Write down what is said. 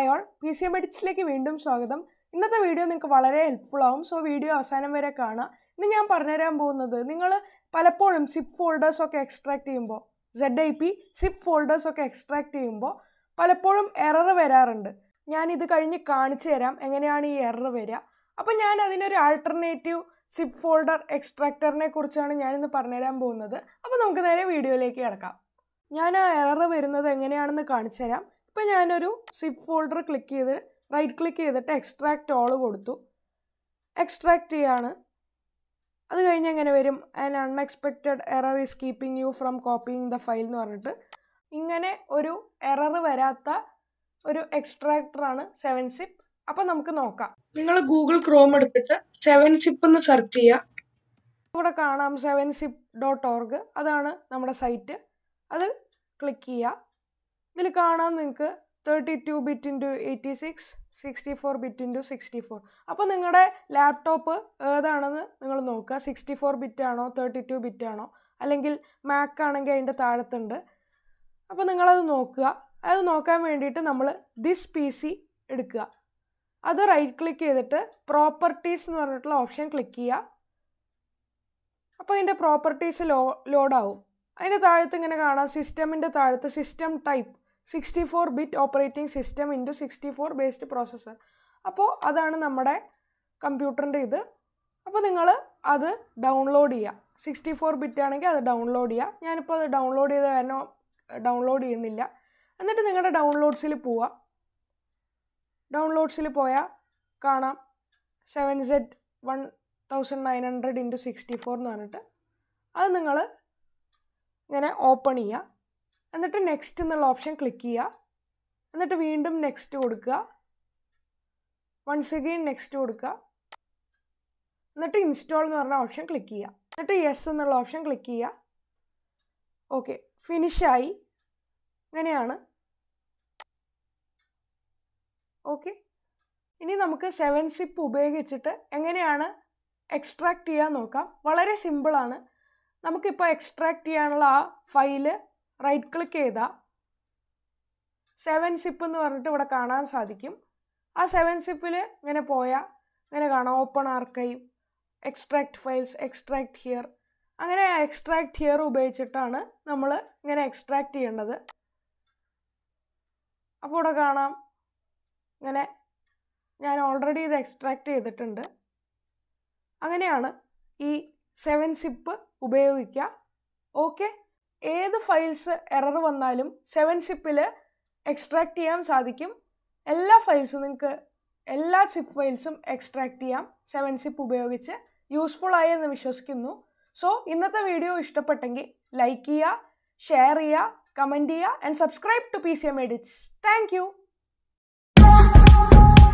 hi all P C M എഡിറ്റ്സിലേക്ക് വീണ്ടും സ്വാഗതം ഇന്നത്തെ വീഡിയോ നിങ്ങൾക്ക് വളരെ ഹെൽപ്ഫുൾ ആവും സോ വീഡിയോ അവസാനം വരെ കാണുക ഇന്ന് ഞാൻ പറഞ്ഞുതരാൻ പോകുന്നത് നിങ്ങൾ പലപ്പോഴും സിപ്പ് ഫോൾഡേഴ്സ് ഒക്കെ എക്സ്ട്രാക്ട് ചെയ്യുമ്പോൾ Z I P zip folders ഒക്കെ എക്സ്ട്രാക്ട് ചെയ്യുമ്പോൾ പലപ്പോഴും എറർ വരാറുണ്ട് ഞാൻ ഇത് കഴിഞ്ഞ് കാണിച്ചു തരാം എങ്ങനെയാണ് ഈ എറർ വരിക അപ്പോൾ ഞാൻ അതിനൊരു ആൾട്ടർനേറ്റീവ് സിപ്പ് ഫോൾഡർ എക്സ്ട്രാക്ടറിനെ കുറിച്ചാണ് ഞാനിന്ന് പറഞ്ഞുതരാൻ പോകുന്നത് അപ്പോൾ നമുക്ക് നേരെ വീഡിയോയിലേക്ക് കിടക്കാം ഞാൻ ആ എറർ വരുന്നത് എങ്ങനെയാണെന്ന് കാണിച്ചു തരാം ഇപ്പം ഞാനൊരു സിപ്പ് ഫോൾഡർ ക്ലിക്ക് ചെയ്ത് റൈറ്റ് ക്ലിക്ക് ചെയ്തിട്ട് എക്സ്ട്രാക്റ്റ് ഓൾ കൊടുത്തു എക്സ്ട്രാക്റ്റ് ചെയ്യാണ് അത് കഴിഞ്ഞ് എങ്ങനെ വരും an unexpected error is keeping you from copying the file എന്ന് പറഞ്ഞിട്ട് ഇങ്ങനെ ഒരു എറർ വരാത്ത ഒരു എക്സ്ട്രാക്ടറാണ് സെവൻ സിപ്പ് അപ്പം നമുക്ക് നോക്കാം നിങ്ങൾ ഗൂഗിൾ ക്രോം എടുത്തിട്ട് സെവൻ സിപ്പ് എന്ന് സെർച്ച് ചെയ്യുക ഇവിടെ കാണാം സെവൻ സിപ്പ് ഡോട്ട് ഓർഗ് അതാണ് നമ്മുടെ സൈറ്റ് അത് ക്ലിക്ക് ചെയ്യുക ഇതിൽ കാണാം നിങ്ങൾക്ക് thirty two bit into eighty six sixty four bit into sixty four അപ്പോൾ നിങ്ങളുടെ ലാപ്ടോപ്പ് ഏതാണെന്ന് നിങ്ങൾ നോക്കുക സിക്സ്റ്റി ഫോർ ബിറ്റ് ആണോ തേർട്ടി ടു ബിറ്റ് ആണോ അല്ലെങ്കിൽ മാക്ക് ആണെങ്കിൽ അതിൻ്റെ താഴത്തുണ്ട് അപ്പോൾ നിങ്ങളത് നോക്കുക അത് നോക്കാൻ വേണ്ടിയിട്ട് നമ്മൾ ദിസ് പി സി എടുക്കുക അത് റൈറ്റ് ക്ലിക്ക് ചെയ്തിട്ട് പ്രോപ്പർട്ടീസ് എന്ന് പറഞ്ഞിട്ടുള്ള ഓപ്ഷൻ ക്ലിക്ക് ചെയ്യുക അപ്പോൾ അതിൻ്റെ പ്രോപ്പർട്ടീസ് ലോ ലോഡാവും അതിൻ്റെ താഴത്ത് ഇങ്ങനെ കാണാം സിസ്റ്റമിൻ്റെ താഴത്ത് system type sixty four bit operating system into sixty four based processor അപ്പോൾ അതാണ് നമ്മുടെ കമ്പ്യൂട്ടറിൻ്റെ ഇത് അപ്പോൾ നിങ്ങൾ അത് ഡൗൺലോഡ് ചെയ്യുക സിക്സ്റ്റി ഫോർ ബിറ്റ് ആണെങ്കിൽ അത് ഡൗൺലോഡ് ചെയ്യുക ഞാനിപ്പോൾ അത് ഡൗൺലോഡ് ചെയ്ത കാരണം ഡൗൺലോഡ് ചെയ്യുന്നില്ല എന്നിട്ട് നിങ്ങളുടെ ഡൗൺലോഡ്സിൽ പോവുക ഡൗൺലോഡ്സിൽ പോയാൽ കാണാം seven Z one thousand nine hundred into sixty four എന്ന് പറഞ്ഞിട്ട് അത് നിങ്ങൾ ഇങ്ങനെ ഓപ്പൺ ചെയ്യുക എന്നിട്ട് നെക്സ്റ്റ് എന്നുള്ള ഓപ്ഷൻ ക്ലിക്ക് ചെയ്യുക എന്നിട്ട് വീണ്ടും നെക്സ്റ്റ് കൊടുക്കുക വൺസ് അഗെയിൻ നെക്സ്റ്റ് കൊടുക്കുക എന്നിട്ട് ഇൻസ്റ്റാൾ എന്ന് പറഞ്ഞ ഓപ്ഷൻ ക്ലിക്ക് ചെയ്യുക എന്നിട്ട് യെസ് എന്നുള്ള ഓപ്ഷൻ ക്ലിക്ക് ചെയ്യുക ഓക്കെ ഫിനിഷായി ഇങ്ങനെയാണ് ഓക്കെ ഇനി നമുക്ക് സെവൻ സിപ്പ് ഉപയോഗിച്ചിട്ട് എങ്ങനെയാണ് എക്സ്ട്രാക്ട് ചെയ്യാൻ നോക്കാം വളരെ സിമ്പിളാണ് നമുക്കിപ്പോൾ എക്സ്ട്രാക്ട് ചെയ്യാനുള്ള ആ ഫയല് റൈറ്റ് ക്ലിക്ക് ചെയ്താൽ സെവൻ സിപ്പ് എന്ന് പറഞ്ഞിട്ട് ഇവിടെ കാണാൻ സാധിക്കും ആ സെവൻ സിപ്പിൽ ഇങ്ങനെ പോയാൽ ഇങ്ങനെ കാണാം open archive extract files extract here അങ്ങനെ എക്സ്ട്രാക്ട് ഹിയർ ഉപയോഗിച്ചിട്ടാണ് നമ്മൾ ഇങ്ങനെ എക്സ്ട്രാക്ട് ചെയ്യേണ്ടത് അപ്പോൾ ഇവിടെ കാണാം ഇങ്ങനെ ഞാൻ ഓൾറെഡി ഇത് എക്സ്ട്രാക്ട് ചെയ്തിട്ടുണ്ട് അങ്ങനെയാണ് ഈ സെവൻ സിപ്പ് ഉപയോഗിക്കുക ഓക്കെ ഏത് ഫയൽസ് എറർ വന്നാലും സെവൻ സിപ്പിൽ എക്സ്ട്രാക്ട് ചെയ്യാൻ സാധിക്കും എല്ലാ ഫയൽസും നിങ്ങൾക്ക് എല്ലാ സിപ്പ് ഫയൽസും എക്സ്ട്രാക്ട് ചെയ്യാം സെവൻ സിപ്പ് ഉപയോഗിച്ച് യൂസ്ഫുൾ ആയി എന്ന് വിശ്വസിക്കുന്നു സോ ഇന്നത്തെ വീഡിയോ ഇഷ്ടപ്പെട്ടെങ്കിൽ ലൈക്ക് ചെയ്യുക ഷെയർ ചെയ്യുക കമൻറ്റ് ചെയ്യുക and subscribe to P C M edits thank U